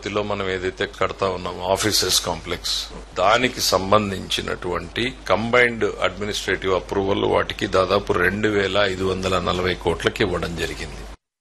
అమరావతిలో మనం ఏదైతే కడతా ఉన్నామో ఆఫీసెస్ కాంప్లెక్స్ దానికి సంబంధించినటువంటి కంబైన్డ్ అడ్మినిస్ట్రేటివ్ అప్రూవల్ వాటికి దాదాపు రెండు వేల ఐదు వందల నలభై కోట్లకి ఇవ్వడం జరిగింది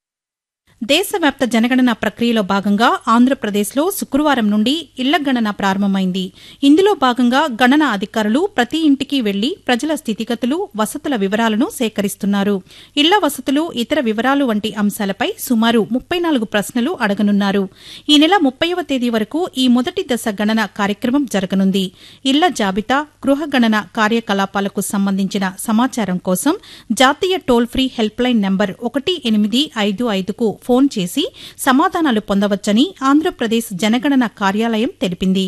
దేశవ్యాప్త జనగణన ప్రక్రియలో భాగంగా ఆంధ్రప్రదేశ్లో శుక్రవారం నుండి ఇళ్ల గణన ప్రారంభమైంది ఇందులో భాగంగా గణన అధికారులు ప్రతి ఇంటికి వెళ్లి ప్రజల స్థితిగతులు వసతుల వివరాలను సేకరిస్తున్నారు ఇళ్ల వసతులు ఇతర వివరాలు వంటి అంశాలపై సుమారు ముప్పై నాలుగు ప్రశ్నలు అడగనున్నారు ఈ నెల ముప్పైవ తేదీ వరకు ఈ మొదటి దశ గణన కార్యక్రమం జరగనుంది ఇళ్ల జాబితా గృహ గణన కార్యకలాపాలకు సంబంధించిన సమాచారం కోసం జాతీయ toll free help line number ఒకటి ఎనిమిది ఐదు ఐదుకు ఫోన్ చేసి సమాధానాలు పొందవచ్చని ఆంధ్రప్రదేశ్ జనగణన కార్యాలయం తెలిపింది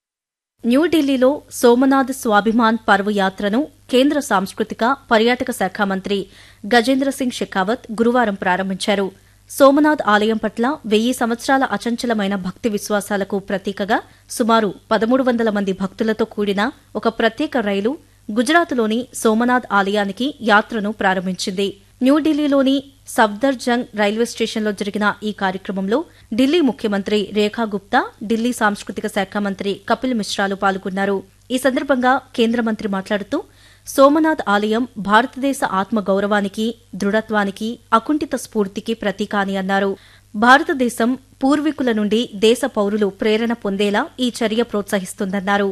న్యూఢిల్లీలో సోమనాథ్ స్వాభిమాన్ పర్వ్ యాత్రను కేంద్ర సాంస్కృతిక పర్యాటక శాఖ మంత్రి గజేంద్ర సింగ్ షెకావత్ గురువారం ప్రారంభించారు సోమనాథ్ ఆలయం పట్ల వెయ్యి సంవత్సరాల అచంచలమైన భక్తి విశ్వాసాలకు ప్రతీకగా సుమారు పదమూడు వందల మంది భక్తులతో కూడిన ఒక ప్రత్యేక రైలు గుజరాత్లోని సోమనాథ్ ఆలయానికి యాత్రను ప్రారంభించింది న్యూఢిల్లీలోని సఫ్దర్జంగ్ రైల్వే స్టేషన్లో జరిగిన ఈ కార్యక్రమంలో ఢిల్లీ ముఖ్యమంత్రి రేఖా గుప్తా ఢిల్లీ సాంస్కృతిక శాఖ మంత్రి కపిల్ మిశ్రాలు పాల్గొన్నారు ఈ సందర్భంగా కేంద్ర మంత్రి మాట్లాడుతూ సోమనాథ్ ఆలయం భారతదేశ ఆత్మ గౌరవానికి దృఢత్వానికి అకుంఠిత స్ఫూర్తికి ప్రతీక అని అన్నారు భారతదేశం పూర్వీకుల నుండి దేశ పౌరులు ప్రేరణ పొందేలా ఈ చర్య ప్రోత్సహిస్తుందన్నారు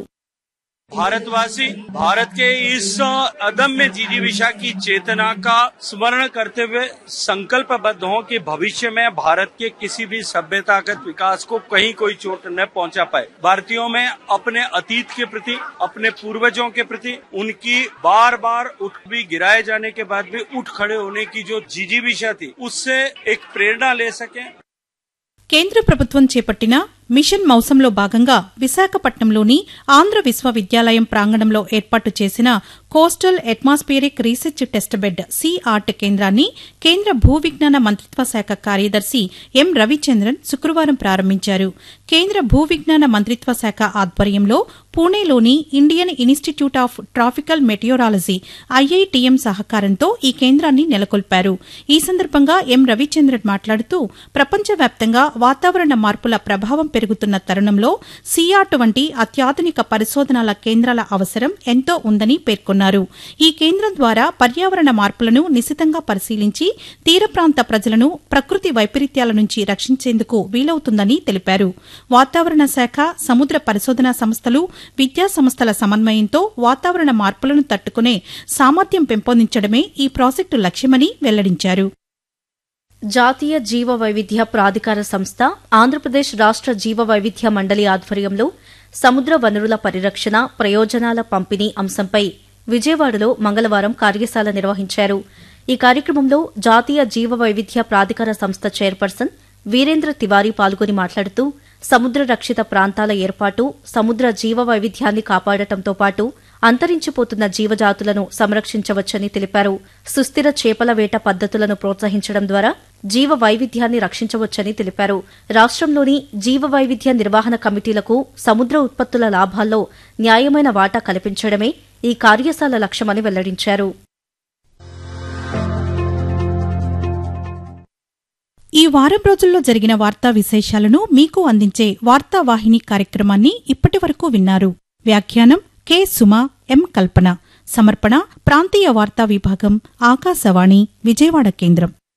भारतवासी भारत के इस अदम्य जिजीविषा की चेतना का स्मरण करते हुए संकल्पबद्ध हों कि भविष्य में भारत के किसी भी सभ्यतागत विकास को कहीं कोई चोट न पहुंचा पाए भारतीयों में अपने अतीत के प्रति अपने पूर्वजों के प्रति उनकी बार बार उठ भी गिराए जाने के बाद भी उठ खड़े होने की जो जिजीविषा थी उससे एक प्रेरणा ले सकें కేంద్ర ప్రభుత్వం చేపట్టిన మిషన్ మౌసంలో భాగంగా విశాఖపట్నంలోని ఆంధ్ర విశ్వవిద్యాలయం ప్రాంగణంలో ఏర్పాటు చేసిన coastal atmospheric research test bed C art కేంద్రాన్ని కేంద్ర భూ విజ్ఞాన మంత్రిత్వ శాఖ కార్యదర్శి ఎం రవిచంద్రన్ శుక్రవారం ప్రారంభించారు కేంద్ర భూ విజ్ఞాన మంత్రిత్వ శాఖ ఆధ్వర్యంలో పూణేలోని Indian institute of tropical meteorology IITM సహకారంతో ఈ కేంద్రాన్ని నెలకొల్పారు ఈ సందర్భంగా ఎం రవిచంద్రన్ మాట్లాడుతూ ప్రపంచవ్యాప్తంగా వాతావరణ మార్పుల ప్రభావం పెరుగుతున్న తరుణంలో సియాట్ వంటి అత్యాధునిక పరిశోధనల కేంద్రాల అవసరం ఎంతో ఉందని పేర్కొన్నారు ఈ కేంద్రం ద్వారా పర్యావరణ మార్పులను నిశితంగా పరిశీలించి తీర ప్రాంత ప్రజలను ప్రకృతి వైపరీత్యాల నుంచి రక్షించేందుకు వీలవుతుందని తెలిపారు వాతావరణ శాఖ సముద్ర పరిశోధనా సంస్థలు విద్యా సంస్థల సమన్వయంతో వాతావరణ మార్పులను తట్టుకునే సామర్థ్యం పెంపొందించడమే ఈ ప్రాజెక్టు లక్ష్యమని వెల్లడించారు జాతీయ జీవ వైవిధ్య ప్రాధికార సంస్థ ఆంధ్రప్రదేశ్ రాష్ట జీవ వైవిధ్య మండలి ఆధ్వర్యంలో సముద్ర వనరుల పరిరక్షణ ప్రయోజనాల పంపిణీ అంశంపై విజయవాడలో మంగళవారం కార్యశాల నిర్వహించారు ఈ కార్యక్రమంలో జాతీయ జీవ వైవిధ్య ప్రాధికార సంస్థ చైర్పర్సన్ వీరేంద్ర తివారీ పాల్గొని మాట్లాడుతూ సముద్ర రక్షిత ప్రాంతాల ఏర్పాటు సముద్ర జీవ వైవిధ్యాన్ని కాపాడటంతో పాటు అంతరించిపోతున్న జీవజాతులను సంరక్షించవచ్చని తెలిపారు సుస్థిర చేపల వేట పద్దతులను ప్రోత్సహించడం ద్వారా జీవ వైవిధ్యాన్ని రక్షించవచ్చని తెలిపారు రాష్ట్రంలోని జీవ వైవిధ్య నిర్వహణ కమిటీలకు సముద్ర ఉత్పత్తుల లాభాల్లో న్యాయమైన వాటా కల్పించడమే ఈ కార్యశాల లక్ష్యమని వెల్లడించారు ఈ వారం రోజుల్లో జరిగిన వార్తా విశేషాలను మీకు అందించే వార్తావాహిని కార్యక్రమాన్ని ఇప్పటి వరకు విన్నారు వ్యాఖ్యానం కె సుమ ఎం కల్పన సమర్పణ ప్రాంతీయ వార్తా విభాగం ఆకాశవాణి విజయవాడ కేంద్రం